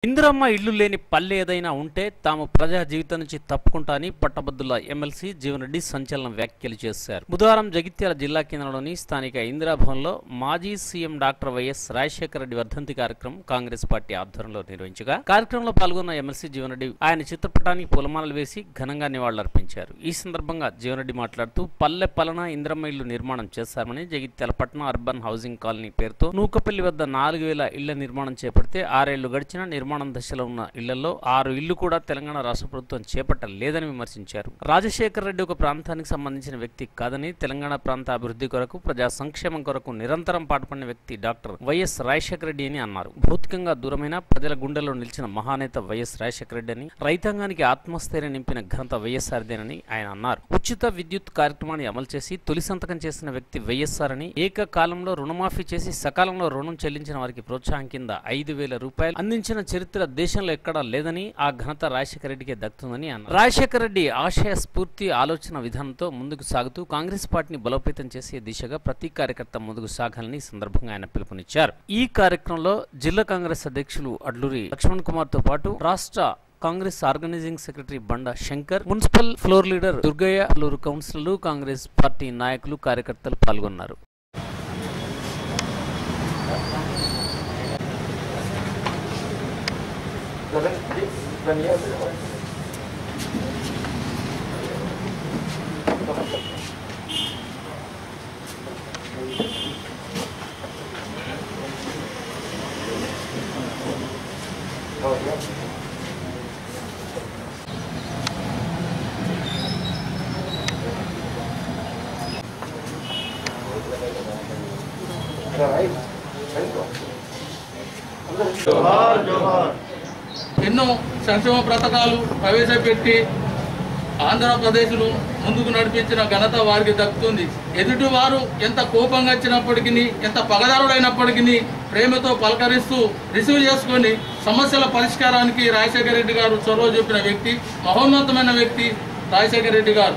ఇందిరమ్మ ఇల్లు లేని పల్లె ఏదైనా ఉంటే తాము ప్రజా జీవితం నుంచి తప్పుకుంటా అని పట్టభద్రుల ఎమ్మెల్సీ జీవన్రెడ్డి సంచలన వ్యాఖ్యలు చేశారు బుధవారం జగిత్యాల జిల్లా కేంద్రంలోని స్థానిక ఇందిరాభవన్లో మాజీ CM doctor YS Rajasekhara Reddy వర్ధంతి కార్యక్రమం కాంగ్రెస్ పార్టీ ఆధ్వర్యంలో నిర్వహించగా కార్యక్రమంలో పాల్గొన్న ఎమ్మెల్సీ జీవన్రెడ్డి ఆయన చిత్రపటానికి పూలమాలలు వేసి ఘనంగా నివాళులర్పించారు ఈ సందర్భంగా జీవన్రెడ్డి మాట్లాడుతూ పల్లె పలన ఇందిరమ్మ ఇల్లు నిర్మాణం చేశామని జగిత్యాల పట్నం అర్బన్ హౌసింగ్ కాలనీ పేరుతో నూకపల్లి వద్ద నాలుగు వేల ఇళ్ల నిర్మాణం చేపడితే ఆరేళ్లు గడిచిన నిర్మాణం దశలో ఉన్న ఇళ్లలో ఆరు ఇళ్లు కూడా తెలంగాణ రాష్ట్ర ప్రభుత్వం చేపట్టలేదని విమర్శించారు రాజశేఖర రెడ్డి ఒక ప్రాంతానికి సంబంధించిన వ్యక్తి కాదని తెలంగాణ ప్రాంత అభివృద్ధి కొరకు ప్రజా సంక్షేమం కొరకు నిరంతరం పాటుపడిన వ్యక్తి డాక్టర్ వైఎస్ రాజశేఖర రెడ్డి అని అన్నారు భౌతికంగా దూరమైన ప్రజల గుండెల్లో నిలిచిన మహానేత వైఎస్ రాజశేఖర రెడ్డి అని రైతాంగానికి ఆత్మస్థైర్యం నింపిన ఘనత వైఎస్ఆర్దేనని ఆయన అన్నారు ఉచిత విద్యుత్ కార్యక్రమాన్ని అమలు చేసి తొలి సంతకం చేసిన వ్యక్తి వైఎస్ఆర్ అని ఏకకాలంలో రుణమాఫీ చేసి సకాలంలో రుణం చెల్లించిన వారికి ప్రోత్సాహం కింద ఐదు వేల రూపాయలు అందించిన చరిత్ర దేశంలో ఎక్కడా లేదని ఆ ఘనత రాజశేఖర రెడ్డికే దక్కుతుందని అన్నారు రాజశేఖర రెడ్డి ఆశయ స్ఫూర్తి ఆలోచన విధానంతో ముందుకు సాగుతూ కాంగ్రెస్ పార్టీని బలోపేతం చేసే దిశగా ప్రతి కార్యకర్త ముందుకు సాగాలని ఈ సందర్భంగా ఆయన పిలుపునిచ్చారు ఈ కార్యక్రమంలో జిల్లా కాంగ్రెస్ అధ్యక్షులు అడ్లూరి లక్ష్మణ్ కుమార్ తో పాటు రాష్ట్ర Congress organizing secretary Banda Shankar municipal floor leader Durgaiah floor కౌన్సిలర్లు కాంగ్రెస్ పార్టీ నాయకులు కార్యకర్తలు పాల్గొన్నారు ఎన్నో సంక్షేమ పథకాలు ప్రవేశపెట్టి ఆంధ్రప్రదేశ్ను ముందుకు నడిపించిన ఘనత వారికి దక్కుతుంది ఎదుటి వారు ఎంత కోపంగా వచ్చినప్పటికీ ఎంత పగదారుడైనప్పటికీ ప్రేమతో పలకరిస్తూ రిసీవ్ చేసుకొని సమస్యల పరిష్కారానికి రాజశేఖర రెడ్డి గారు చొరవ చూపిన వ్యక్తి మహోన్నతమైన వ్యక్తి రాజశేఖర రెడ్డి గారు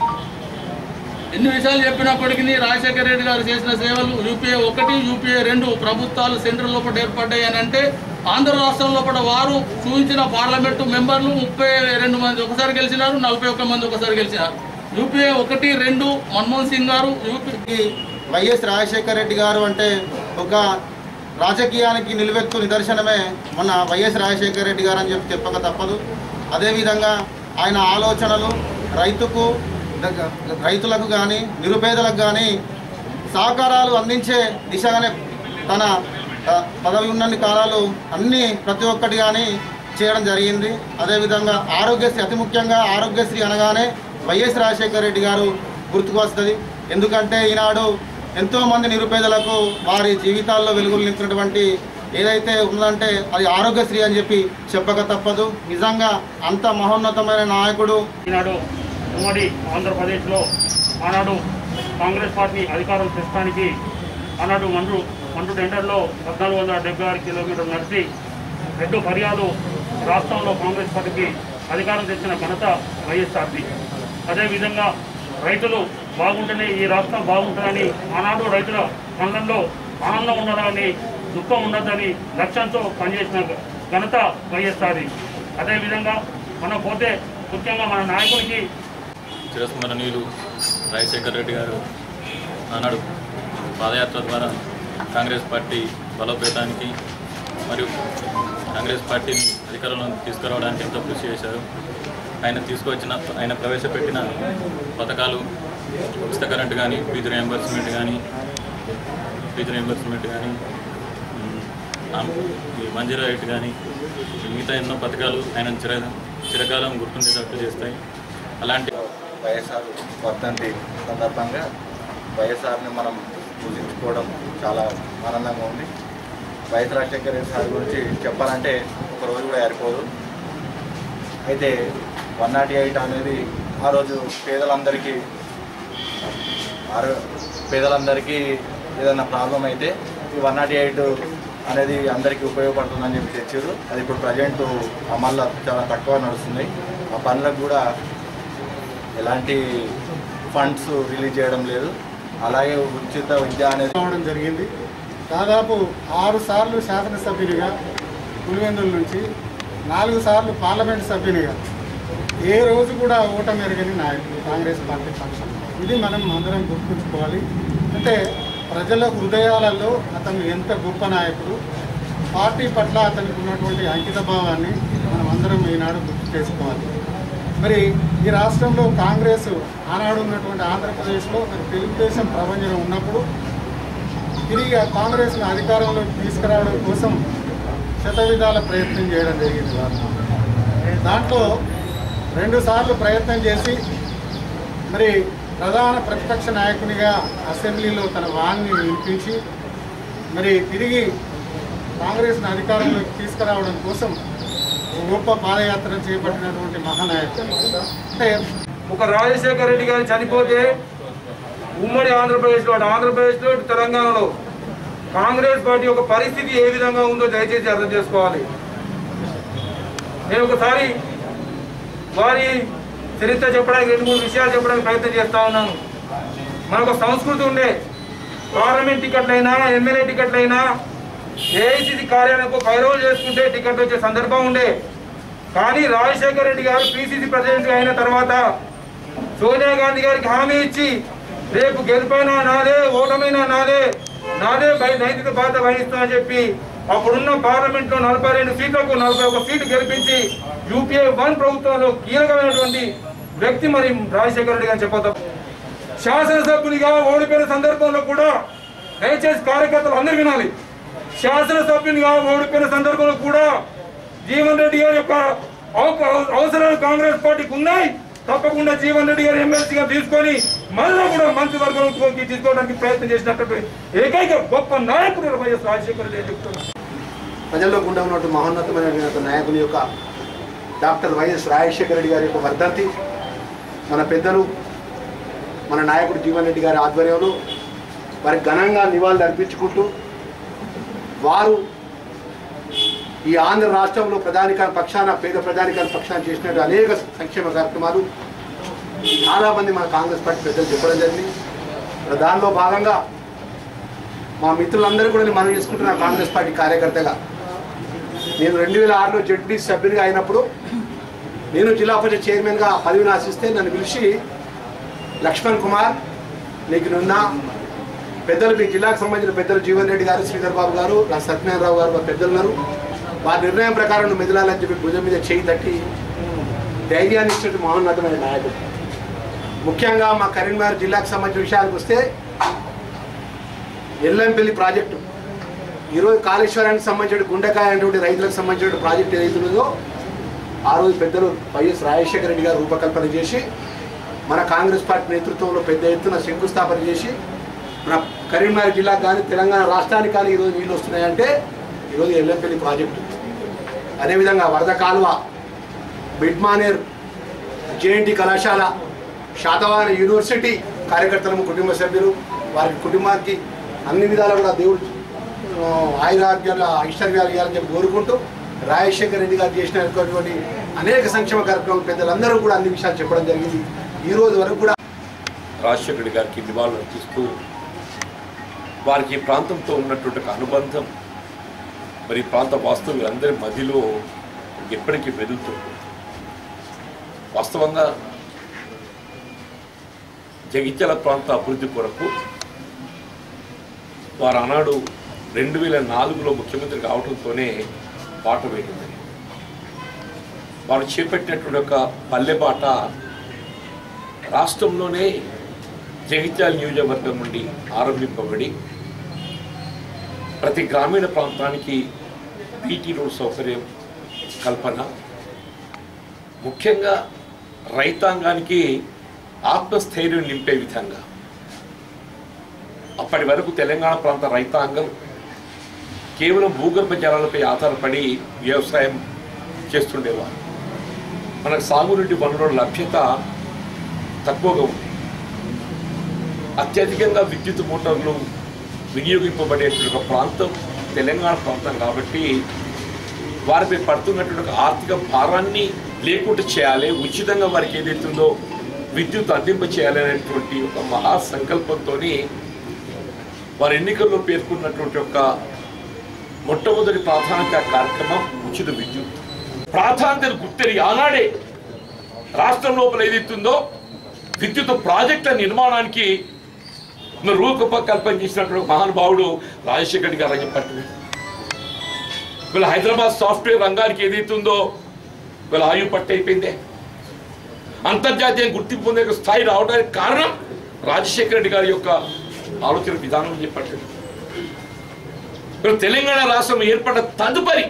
ఎన్ని విషయాలు చెప్పినప్పటికీ రాజశేఖర రెడ్డి గారు చేసిన సేవలు యూపీఏ ఒకటి యూపీఏ రెండు ప్రభుత్వాలు సెంట్రల్ లోపల ఏర్పడ్డాయి అని అంటే ఆంధ్ర రాష్ట్రం లోపల వారు చూపించిన పార్లమెంటు మెంబర్లు ముప్పై రెండు మంది ఒకసారి గెలిచినారు నలభై ఒక్క మంది ఒకసారి గెలిచినారు యూపీఏ ఒకటి రెండు మన్మోహన్ సింగ్ గారు యూపీ ఈ వైఎస్ రాజశేఖర రెడ్డి గారు అంటే ఒక రాజకీయానికి నిలువెత్తు నిదర్శనమే మన వైఎస్ రాజశేఖర రెడ్డి గారు అని చెప్పి చెప్పక తప్పదు అదేవిధంగా ఆయన ఆలోచనలు రైతుకు దగ్గ- రైతులకు కానీ నిరుపేదలకు కానీ సహకారాలు అందించే దిశగానే తన ఆ, పదవి ఉన్నన్ని కాలాలు అన్నీ ప్రతి ఒక్కటి కానీ చేయడం జరిగింది అదేవిధంగా ఆరోగ్యశ్రీ అతి ముఖ్యంగా ఆరోగ్యశ్రీ అనగానే వైఎస్ రాజశేఖర రెడ్డి గారు గుర్తుకు వస్తుంది ఎందుకంటే ఈనాడు ఎంతోమంది నిరుపేదలకు వారి జీవితాల్లో వెలుగులు నింపినటువంటి ఏదైతే ఉందంటే అది ఆరోగ్యశ్రీ అని చెప్పి చెప్పక తప్పదు నిజంగా అంత మహోన్నతమైన నాయకుడు ఈనాడు ఉమ్మడి ఆంధ్రప్రదేశ్లో ఆనాడు కాంగ్రెస్ పార్టీ అధికారం తెస్తానికి ఆనాడు మండు మండు టెండర్లో పద్నాలుగు వందల డెబ్బై ఆరు కిలోమీటర్లు నడిచి రెండు ఫర్యాదు రాష్ట్రంలో కాంగ్రెస్ పార్టీకి అధికారం తెచ్చిన ఘనత వైఎస్ఆర్ది అదేవిధంగా రైతులు బాగుంటేనే ఈ రాష్ట్రం బాగుంటుందని ఆనాడు రైతుల కళ్ళల్లో ఆనందం ఉండదని దుఃఖం ఉండదని లక్ష్యంతో పనిచేసిన ఘనత వైఎస్ఆర్ది అదేవిధంగా మనం పోతే ముఖ్యంగా మన నాయకుడికి చిరస్మరణీయులు రాజశేఖర్ రెడ్డి గారు ఆనాడు పాదయాత్ర ద్వారా కాంగ్రెస్ పార్టీ బలోపేతానికి మరియు కాంగ్రెస్ పార్టీని అధికారంలో తీసుకురావడానికి ఎంతో కృషి చేశారు ఆయన తీసుకొచ్చిన ఆయన ప్రవేశపెట్టిన పథకాలు ఉచిత కరెంట్ కానీ ఫీజు రియంబర్స్మెంట్ కానీ ఫీజు రియంబర్స్మెంట్ కానీ ఉమ్, ఆమ్- ఈ మంజీరా రైట్ కానీ మిగతా ఎన్నో పథకాలు ఆయన చిర చిరకాలం గుర్తుండేటట్టు చేస్తాయి అలాంటి వైఎస్ఆర్ వర్ధంతి సందర్భంగా వైఎస్ఆర్ని మనం పూజించుకోవడం చాలా ఆనందంగా ఉంది వైఎస్ రాజశేఖర రెడ్డి సార్ గురించి చెప్పాలంటే ఒక రోజు కూడా ఏరిపోదు అయితే వన్ నాట్ ఎయిట్ అనేది ఆ రోజు పేదలందరికీ ఆరో పేదలందరికీ ఏదైనా ప్రాబ్లం అయితే ఈ వన్ నాట్ ఎయిట్ అనేది అందరికీ ఉపయోగపడుతుందని చెప్పి తెచ్చారు అది ఇప్పుడు ప్రజెంట్ అమల్లో చాలా తక్కువ నడుస్తుంది ఆ పనులకు కూడా ఎలాంటి ఫండ్స్ రిలీజ్ చేయడం లేదు అలాగే ఉచిత విద్య అనేది రావడం జరిగింది దాదాపు ఆరు సార్లు శాసనసభ్యులుగా పులివెందుల నుంచి నాలుగు సార్లు పార్లమెంట్ సభ్యునిగా ఏ రోజు కూడా ఓటమి ఎరగని నాయకుడు కాంగ్రెస్ పార్టీ పక్షం ఇది మనం అందరం గుర్తుంచుకోవాలి అంటే ప్రజల హృదయాలలో అతను ఎంత గొప్ప నాయకుడు పార్టీ పట్ల అతనికి ఉన్నటువంటి అంకిత భావాన్ని మనం అందరం ఈనాడు గుర్తు చేసుకోవాలి మరి ఈ రాష్ట్రంలో కాంగ్రెస్ ఆనాడు ఉన్నటువంటి ఆంధ్రప్రదేశ్లో మరి తెలుగుదేశం ప్రపంచం ఉన్నప్పుడు తిరిగి ఆ కాంగ్రెస్ను అధికారంలోకి తీసుకురావడం కోసం శతవిధాల ప్రయత్నం చేయడం జరిగింది వారు దాంట్లో రెండు సార్లు ప్రయత్నం చేసి మరి ప్రధాన ప్రతిపక్ష నాయకునిగా అసెంబ్లీలో తన వాణ్ణి వినిపించి మరి తిరిగి కాంగ్రెస్ను అధికారంలోకి తీసుకురావడం కోసం ఒక గొప్ప పాదయాత్ర చేపట్టినటువంటి మహానాయకుడు అంటే ఒక రాజశేఖర రెడ్డి గారు చనిపోతే ఉమ్మడి ఆంధ్రప్రదేశ్లో అటు ఆంధ్రప్రదేశ్లో ఇటు తెలంగాణలో కాంగ్రెస్ పార్టీ యొక్క పరిస్థితి ఏ విధంగా ఉందో దయచేసి అర్థం చేసుకోవాలి నేను ఒకసారి వారి చరిత్ర చెప్పడానికి రెండు మూడు విషయాలు చెప్పడానికి ప్రయత్నం చేస్తా ఉన్నాను మనకు ఒక సంస్కృతి ఉండే పార్లమెంట్ టికెట్లైనా ఎమ్మెల్యే టికెట్లైనా ఏఐసిసి కార్యాలయంకు పైరోలు చేసుకుంటే టికెట్ వచ్చే సందర్భం ఉండే కానీ రాజశేఖర రెడ్డి గారు పిసిసి ప్రెసిడెంట్ అయిన తర్వాత సోనియా గాంధీ గారికి హామీ ఇచ్చి రేపు గెలిపైనా నాదే ఓటమైనా నాదే నాదే బై- నైతిక బాధ్యత వహిస్తామని చెప్పి అప్పుడున్న పార్లమెంట్ లో నలభై రెండు సీట్లకు నలభై ఒక సీటు గెలిపించి యూపీఏ వన్ ప్రభుత్వంలో కీలకమైనటువంటి వ్యక్తి మరి రాజశేఖర రెడ్డి గారు చెప్పొద్దాం శాసనసభ్యునిగా ఓడిపోయిన సందర్భంలో కూడా దయచేసి కార్యకర్తలు అందరూ వినాలి శాసనసభ్యునిగా ఓడిపోయిన సందర్భంలో కూడా జీవన్ రెడ్డి గారి యొక్క అవ- అవసరాలు కాంగ్రెస్ పార్టీకి ఉన్నాయి తప్పకుండా జీవన్ రెడ్డి గారు ఎమ్మెల్సీగా తీసుకొని మళ్ళా కూడా మంత్రివర్గంలోకి తీసుకోవడానికి ప్రయత్నం చేసినట్టు ఏకైక గొప్ప నాయకుడు వైఎస్ రాజశేఖర రెడ్డి అని చెప్తున్నారు ప్రజల్లో గుండా ఉన్నట్టు మహోన్నతమైన నాయకుని యొక్క డాక్టర్ వైఎస్ రాజశేఖర రెడ్డి గారి యొక్క వర్ధంతి మన పెద్దలు మన నాయకుడు జీవన్ రెడ్డి గారి ఆధ్వర్యంలో వారికి ఘనంగా నివాళులు అర్పించుకుంటూ వారు ఈ ఆంధ్ర రాష్ట్రంలో ప్రధానికాల పక్షాన పేద ప్రధానికాల పక్షాన చేసినట్టు అనేక సంక్షేమ కార్యక్రమాలు చాలామంది మన కాంగ్రెస్ పార్టీ పెద్దలు చెప్పడం జరిగింది మరి దానిలో భాగంగా మా మిత్రులందరూ కూడా నేను మనం చేసుకుంటున్నాను కాంగ్రెస్ పార్టీ కార్యకర్తగా నేను రెండు వేల ఆరులో జడ్పీ సభ్యునిగా అయినప్పుడు నేను జిల్లా పరిషత్ చైర్మన్గా పదవిని ఆశిస్తే నన్ను పిలిచి లక్ష్మణ్ కుమార్ నీకు నిన్న పెద్దలు మీ జిల్లాకు సంబంధించిన పెద్దలు జీవన్ రెడ్డి గారు శ్రీధర్ బాబు గారు నా సత్యనారాయణరావు గారు వారి పెద్దలు ఉన్నారు వారి నిర్ణయం ప్రకారం నువ్వు మెదలాలని చెప్పి భుజం మీద చేయి తట్టి ధైర్యాన్ని ఇచ్చినట్టు మహోన్నతమైన నాయకుడు ముఖ్యంగా మా కరీంనగర్ జిల్లాకు సంబంధించిన విషయాలకు వస్తే ఎల్లంపల్లి ప్రాజెక్టు ఈరోజు కాళేశ్వరానికి సంబంధించిన గుండెకాయ అనేటువంటి రైతులకు సంబంధించిన ప్రాజెక్ట్ ఏదైతే ఉన్నదో ఆ రోజు పెద్దలు వైఎస్ రాజశేఖర రెడ్డి గారు రూపకల్పన చేసి మన కాంగ్రెస్ పార్టీ నేతృత్వంలో పెద్ద ఎత్తున శంకుస్థాపన చేసి మన కరీంనగర్ జిల్లాకు కానీ తెలంగాణ రాష్ట్రానికి కానీ ఈరోజు నీళ్ళు వస్తున్నాయంటే ఈరోజు ఎల్లంపల్లి ప్రాజెక్టు అదేవిధంగా వరద కాలువ బిడ్మానేర్ జేఎన్టీ కళాశాల శాతవాహన యూనివర్సిటీ కార్యకర్తలు కుటుంబ సభ్యులు వారి కుటుంబానికి అన్ని విధాలు కూడా దేవుడు ఆ, ఆయురారోగ్యాలు ఐశ్వర్యాలు ఇవ్వాలని చెప్పి కోరుకుంటూ రాజశేఖర రెడ్డి గారు చేసినటువంటి అనేక సంక్షేమ కార్యక్రమాలు పెద్దలందరూ కూడా అన్ని విషయాలు చెప్పడం జరిగింది ఈ రోజు వరకు కూడా రాజశేఖర రెడ్డి గారికి నివాళులు అర్పిస్తూ వారికి ఈ ప్రాంతంతో ఉన్నటువంటి ఒక అనుబంధం మరి ఈ ప్రాంత వాస్తవులందరి మధ్యలో ఎప్పటికీ వెదులుతుంది వాస్తవంగా జగిత్యాల ప్రాంత అభివృద్ధి కొరకు వారు ఆనాడు రెండు వేల నాలుగులో ముఖ్యమంత్రి కావడంతోనే బాట వేయింది వారు చేపట్టినటువంటి ఒక పల్లె బాట రాష్ట్రంలోనే జగిత్యాల నియోజకవర్గం నుండి ఆరంభింపబడి ప్రతి గ్రామీణ ప్రాంతానికి బీటీ రోడ్ సౌకర్యం కల్పన ముఖ్యంగా రైతాంగానికి ఆత్మస్థైర్యం నింపే విధంగా అప్పటి వరకు తెలంగాణ ప్రాంత రైతాంగం కేవలం భూగర్భ జలాలపై ఆధారపడి వ్యవసాయం చేస్తుండేవారు మనకు సాగునీటి వనరుల లభ్యత తక్కువగా ఉంది అత్యధికంగా విద్యుత్ మోటార్లు వినియోగింపబడేటువంటి ఒక ప్రాంతం తెలంగాణ ప్రాంతం కాబట్టి వారిపై పడుతున్నటువంటి ఒక ఆర్థిక భారాన్ని లేకుండా చేయాలి ఉచితంగా వారికి ఏదైతుందో విద్యుత్ అందింప చేయాలనేటువంటి ఒక మహా సంకల్పంతో వారి ఎన్నికల్లో పేర్కొన్నటువంటి ఒక మొట్టమొదటి ప్రాధాన్యత కార్యక్రమం ఉచిత విద్యుత్ ప్రాధాన్యతను గుర్తెరిగి ఆనాడే రాష్ట్రం లోపల ఏదైతుందో విద్యుత్ ప్రాజెక్టుల నిర్మాణానికి మరి రూపకల్పన చేసినటువంటి మహానుభావుడు రాజశేఖర్ రెడ్డి గారు అని చెప్పట్టు వీళ్ళ హైదరాబాద్ సాఫ్ట్వేర్ రంగానికి ఏదైతుందో వీళ్ళ ఆయువు పట్టు అయిపోయిందే అంతర్జాతీయ గుర్తింపు పొందే స్థాయి రావడానికి కారణం రాజశేఖర రెడ్డి గారి యొక్క ఆలోచన విధానం చెప్పట్టు వీళ్ళు తెలంగాణ రాష్ట్రం ఏర్పడ్డ తదుపరి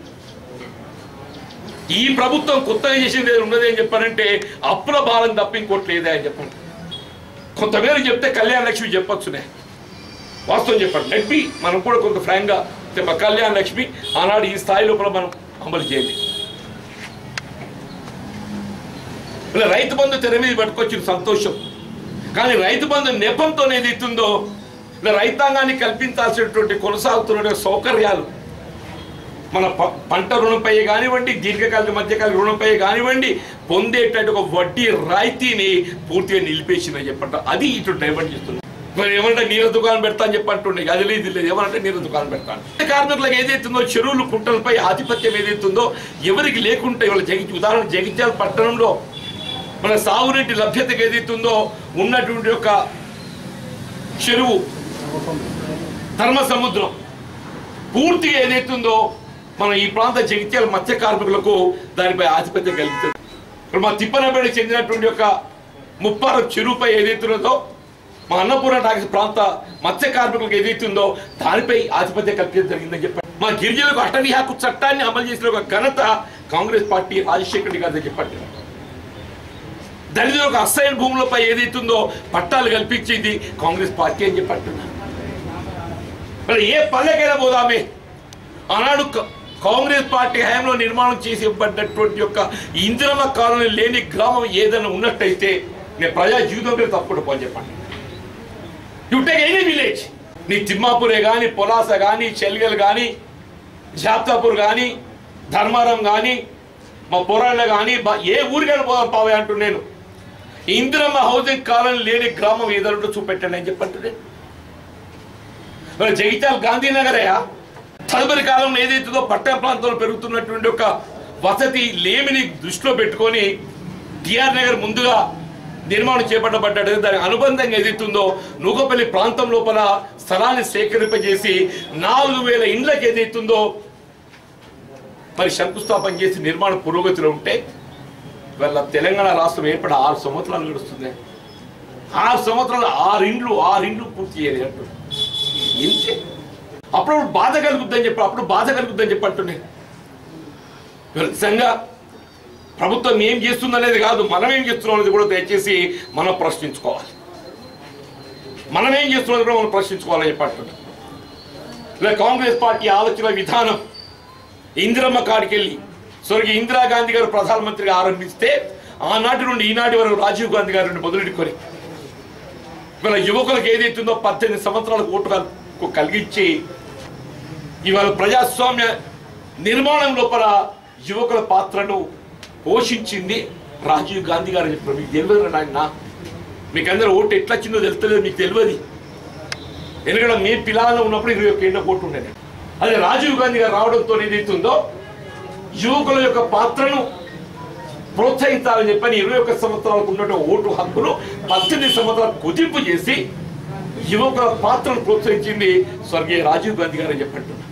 ఈ ప్రభుత్వం కొత్తగా చేసింది ఏది ఉన్నది అని చెప్పారంటే అప్పుల భారం తప్ప ఇంకోటి లేదే అని చెప్పండి కొంతమేర చెప్తే కళ్యాణ లక్ష్మి చెప్పొచ్చునే వాస్తవం చెప్పండి లెట్ బి మనం కూడా కొంత ఫ్రాంక్గా చెప్ప కళ్యాణ లక్ష్మి ఆనాడు ఈ స్థాయి లోపల మనం అమలు చేయండి ఇలా రైతు బంధు తెర మీద పట్టుకొచ్చిన సంతోషం కానీ రైతు బంధు నెపంతో ఏదైతుందో ఇలా రైతాంగాన్ని కల్పించాల్సినటువంటి కొనసాగుతున్న సౌకర్యాలు మన ప- పంట రుణంపై కానివ్వండి దీర్ఘకాలిక మధ్యకాలిక రుణంపై కానివ్వండి పొందేటట్టు ఒక వడ్డీ రాయితీని పూర్తిగా నిలిపేసిందని చెప్పంట అది ఇటు డైవర్ట్ చేస్తుంది మరి ఏమంటే నీళ్ళ దుకాణం పెడతా అని చెప్పంటుండే అది లేదు ఇది లేదు ఏమంటే నీళ్ళ దుకాణం పెడతాను కార్మికులకు ఏదైతుందో చెరువులు కుంటలపై ఆధిపత్యం ఏదైతుందో ఎవరికి లేకుంటే వాళ్ళ జగి ఉదాహరణ జగిత్యాల పట్టణంలో మన సాగునీటి లభ్యతకు ఏదైతుందో ఉన్నటువంటి ఒక చెరువు ధర్మ సముద్రం పూర్తిగా ఏదైతుందో మన ఈ ప్రాంత జగిత్యాల మత్స్య కార్మికులకు దానిపై ఆధిపత్యం కలుగుతుంది ఇప్పుడు మా తిప్పనపేటకు చెందినటువంటి ఒక ముప్పార చెరువుపై ఏదైతున్నదో మా అన్నపూర్ణ టాకీస్ ప్రాంత మత్స్య కార్మికులకు ఏదైతుందో దానిపై ఆధిపత్యం కల్పించడం జరిగిందని చెప్పారు మా గిరిజనులకు అటవీ హక్కు చట్టాన్ని అమలు చేసిన ఒక ఘనత కాంగ్రెస్ పార్టీ రాజశేఖర రెడ్డి గారి చెప్పండి దళితులకు అసైన్ భూములపై ఏదైతుందో పట్టాలు కల్పించింది కాంగ్రెస్ పార్టీ అని చెప్పంటున్నారు మరి ఏ పల్లెకైనా పోదామే ఆనాడు క- కాంగ్రెస్ పార్టీ హయాంలో నిర్మాణం చేసి ఇవ్వబడ్డటువంటి యొక్క ఇందిరమ్మ కాలనీ లేని గ్రామం ఏదైనా ఉన్నట్టయితే నేను ప్రజా జీవితం మీద తప్పకుండా పోని చెప్పండి యు టేక్ ఎనీ విలేజ్ నీ తిమ్మాపురే కానీ పొలాస కానీ చెల్గల్ కానీ జాప్తాపూర్ కానీ ధర్మారం కానీ మా పొరాళ్ళ కానీ బా- ఏ ఊరికైనా పోదాం పావే అంటూ నేను ఇందిరమ్మ హౌసింగ్ కాలనీ లేని గ్రామం ఏదైనా ఉంటే చూపెట్టండి అని చెప్పండి మరి జగిత్యాల గాంధీనగరయ్యా తదుపరి కాలంలో ఏదైతుందో పట్టణ ప్రాంతంలో పెరుగుతున్నటువంటి ఒక వసతి లేమిని దృష్టిలో పెట్టుకొని టిఆర్ నగర్ ముందుగా నిర్మాణం చేపట్టబడ్డాడు దాని అనుబంధంగా ఏదైతుందో నూకపల్లి ప్రాంతం లోపల స్థలాన్ని సేకరింపజేసి నాలుగు వేల ఇండ్లకు ఏదైతుందో మరి శంకుస్థాపన చేసి నిర్మాణ పురోగతిలో ఉంటే వాళ్ళ తెలంగాణ రాష్ట్రం ఏర్పడి ఆరు సంవత్సరాలు గడుస్తుంది ఆరు సంవత్సరాలు ఆరు ఇండ్లు ఆరు ఇండ్లు పూర్తి చేయాలి అంటున్నారు ఇంతే అప్పుడు బాధ కలుగుద్దని చెప్పి అప్పుడు బాధ కలుగుద్దని చెప్పి అంటున్నాయి ఇవాళ నిజంగా ప్రభుత్వం ఏం చేస్తుందనేది కాదు మనం ఏం చేస్తున్నాం అనేది కూడా దయచేసి మనం ప్రశ్నించుకోవాలి మనం ఏం చేస్తున్నాం కూడా మనం ప్రశ్నించుకోవాలని చెప్పి అంటున్నాం ఇలా కాంగ్రెస్ పార్టీ ఆలోచన విధానం ఇందిరమ్మ కాడికి వెళ్ళి స్వర్గీయ ఇందిరాగాంధీ గారు ప్రధానమంత్రిగా ఆరంభిస్తే ఆనాటి నుండి ఈనాటి వరకు రాజీవ్ గాంధీ గారి నుండి మొదలెట్టుకొని ఇవాళ యువకులకు ఏదైతుందో పద్దెనిమిది సంవత్సరాలకు ఓటు హక్కు కలిగించి ఇవాళ ప్రజాస్వామ్య నిర్మాణం లోపల యువకుల పాత్రను పోషించింది రాజీవ్ గాంధీ గారు అని చెప్పారు మీకు తెలియదు నాయన మీకు అందరూ ఓటు ఎట్లా వచ్చిందో తెలుస్తలేదు మీకు తెలియదు ఎందుకంటే మీ పిల్లలు ఉన్నప్పుడు ఇరవై ఒక్క ఏళ్ళ ఓటు ఉండేది అదే రాజీవ్ గాంధీ గారు రావడంతో ఏదైతుందో యువకుల యొక్క పాత్రను ప్రోత్సహించాలని చెప్పని ఇరవై ఒక్క సంవత్సరాలకు ఉన్నటువంటి ఓటు హక్కును పద్దెనిమిది సంవత్సరాలు కుదింపు చేసి యువకుల పాత్రను ప్రోత్సహించింది స్వర్గీయ రాజీవ్ గాంధీ గారు అని చెప్పంటున్నారు